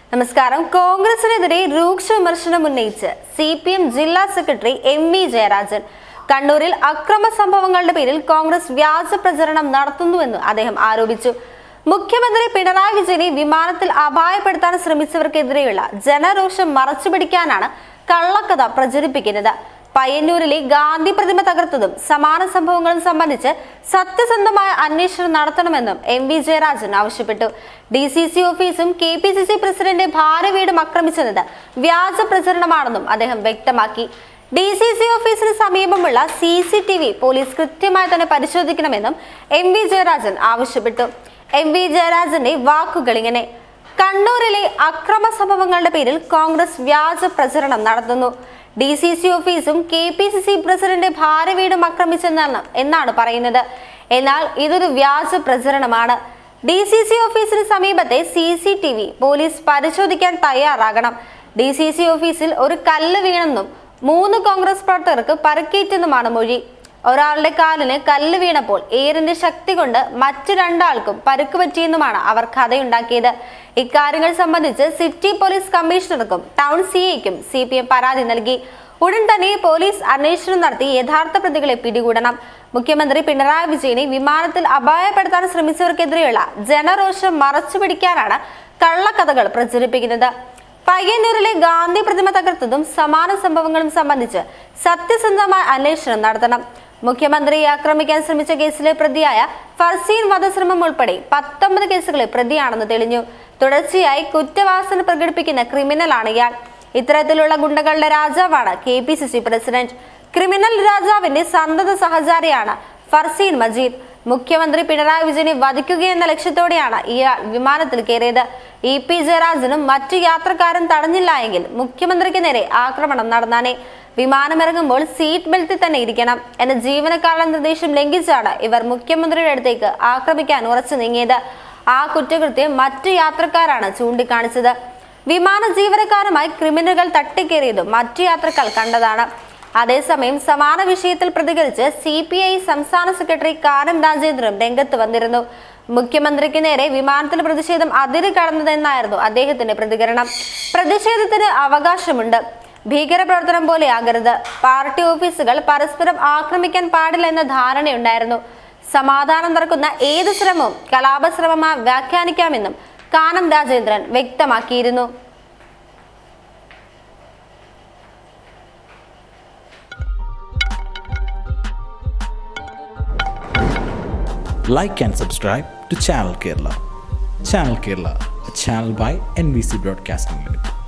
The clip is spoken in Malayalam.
നമസ്കാരം കോൺഗ്രസിനെതിരെ രൂക്ഷ വിമർശനം ഉന്നയിച്ച് സി പി എം ജില്ലാ സെക്രട്ടറി എം വി ജയരാജൻ കണ്ണൂരിൽ അക്രമ സംഭവങ്ങളുടെ പേരിൽ കോൺഗ്രസ് വ്യാജ പ്രചരണം നടത്തുന്നുവെന്ന് അദ്ദേഹം ആരോപിച്ചു മുഖ്യമന്ത്രി പിണറായി വിജയനെ വിമാനത്തിൽ അപായപ്പെടുത്താൻ ശ്രമിച്ചവർക്കെതിരെയുള്ള ജനരോഷം മറച്ചുപിടിക്കാനാണ് കള്ളക്കഥ പ്രചരിപ്പിക്കുന്നത് പയ്യന്നൂരിലെ ഗാന്ധി പ്രതിമ തകർത്തതും സമാന സംഭവങ്ങളും സംബന്ധിച്ച് സത്യസന്ധമായ അന്വേഷണം നടത്തണമെന്നും എം വി ജയരാജൻ ആവശ്യപ്പെട്ടു ഡി സി സി ഓഫീസും K P C C president ഭാര്യ വീടും ആക്രമിച്ചത് വ്യാജ പ്രചരണമാണെന്നും അദ്ദേഹം വ്യക്തമാക്കി ഡി സി സി ഓഫീസിന് സമീപമുള്ള C C T V police കൃത്യമായി തന്നെ പരിശോധിക്കണമെന്നും എം വി ജയരാജൻ ആവശ്യപ്പെട്ടു എം വി ജയരാജന്റെ വാക്കുകൾ ഇങ്ങനെ കണ്ണൂരിലെ അക്രമ സംഭവങ്ങളുടെ പേരിൽ കോൺഗ്രസ് വ്യാജ പ്രചരണം നടത്തുന്നു ഡി സി സി ഓഫീസും K P C C president ഭാര്യ വീടും ആക്രമിച്ചെന്നാണ് എന്നാണ് പറയുന്നത് എന്നാൽ ഇതൊരു വ്യാജ പ്രചരണമാണ് ഡി സി സി ഓഫീസിന് സമീപത്തെ C C T V police പരിശോധിക്കാൻ തയ്യാറാകണം ഡി സി സി ഓഫീസിൽ ഒരു കല്ല് വീണെന്നും മൂന്ന് കോൺഗ്രസ് പ്രവർത്തകർക്ക് പരുക്കേറ്റെന്നുമാണ് മൊഴി ഒരാളുടെ കാലിന് കല്ല് വീണപ്പോൾ എയറിന്റെ ശക്തി കൊണ്ട് മറ്റു രണ്ടാൾക്കും പരുക്ക് പറ്റിയെന്നുമാണ് അവർ കഥയുണ്ടാക്കിയത് ഇക്കാര്യങ്ങൾ സംബന്ധിച്ച് സിറ്റി പോലീസ് കമ്മീഷണർക്കും ടൗൺ സി ഐക്കും സി പി എം പരാതി നൽകി ഉടൻ തന്നെ പോലീസ് അന്വേഷണം നടത്തി യഥാർത്ഥ പ്രതികളെ പിടികൂടണം മുഖ്യമന്ത്രി പിണറായി വിജയനെ വിമാനത്തിൽ അപായപ്പെടുത്താൻ ശ്രമിച്ചവർക്കെതിരെയുള്ള ജനരോഷം മറച്ചുപിടിക്കാനാണ് കള്ളക്കഥകൾ പ്രചരിപ്പിക്കുന്നത് പയ്യന്നൂരിലെ ഗാന്ധി പ്രതിമ തകർത്തതും സമാന സംഭവങ്ങളും സംബന്ധിച്ച് സത്യസന്ധമായ അന്വേഷണം നടത്തണം മുഖ്യമന്ത്രിയെ ആക്രമിക്കാൻ ശ്രമിച്ച കേസിലെ പ്രതിയായ ഫർസീൻ വധശ്രമം ഉൾപ്പെടെ പത്തൊമ്പത് കേസുകളിൽ പ്രതിയാണെന്ന് തെളിഞ്ഞു തുടർച്ചയായി കുറ്റവാസന പ്രകടിപ്പിക്കുന്ന ക്രിമിനലാണ് ഇയാൾ ഇത്തരത്തിലുള്ള ഗുണ്ടകളുടെ രാജാവാണ് K P C C president criminal രാജാവിന്റെ സന്തത സഹചാരിയാണ് ഫർസീൻ മജീദ് മുഖ്യമന്ത്രി പിണറായി വിജയനെ വധിക്കുകയെന്ന ലക്ഷ്യത്തോടെയാണ് ഇയാൾ വിമാനത്തിൽ കയറിയത് ഇ പി ജയരാജനും മറ്റു യാത്രക്കാരും തടഞ്ഞില്ല എങ്കിൽ മുഖ്യമന്ത്രിക്ക് നേരെ ആക്രമണം നടന്നാനേ വിമാനമിറങ്ങുമ്പോൾ സീറ്റ് ബെൽറ്റിൽ തന്നെ ഇരിക്കണം എന്ന ജീവനക്കാരുടെ നിർദ്ദേശം ലംഘിച്ചാണ് ഇവർ മുഖ്യമന്ത്രിയുടെ അടുത്തേക്ക് ആക്രമിക്കാൻ ഉറച്ചു നീങ്ങിയത് ആ കുറ്റകൃത്യം മറ്റു യാത്രക്കാരാണ് ചൂണ്ടിക്കാണിച്ചത് വിമാന ജീവനക്കാരുമായി ക്രിമിനലുകൾ തട്ടിക്കേറിയതും മറ്റു യാത്രക്കാർ കണ്ടതാണ് അതേസമയം സമാന വിഷയത്തിൽ പ്രതികരിച്ച് സി പി ഐ സംസ്ഥാന സെക്രട്ടറി കാനം രാജേന്ദ്രനും രംഗത്ത് വന്നിരുന്നു മുഖ്യമന്ത്രിക്ക് നേരെ വിമാനത്തിൽ പ്രതിഷേധം അതിര് കടന്നതെന്നായിരുന്നു അദ്ദേഹത്തിന്റെ പ്രതികരണം പ്രതിഷേധത്തിന് അവകാശമുണ്ട് ഭീകരപ്രവർത്തനം പോലെ ആകരുത് പാർട്ടി ഓഫീസുകൾ പരസ്പരം ആക്രമിക്കാൻ പാടില്ല എന്ന ധാരണയുണ്ടായിരുന്നു സമാധാനം തറക്കുന്ന ഏത് ശ്രമവും കലാപശ്രമമായി വ്യാഖ്യാനിക്കാമെന്നും കാനം രാജേന്ദ്രൻ വ്യക്തമാക്കിയിരുന്നു like and subscribe to Channel Kerala. Channel Kerala, a channel by NBC Broadcasting Limited.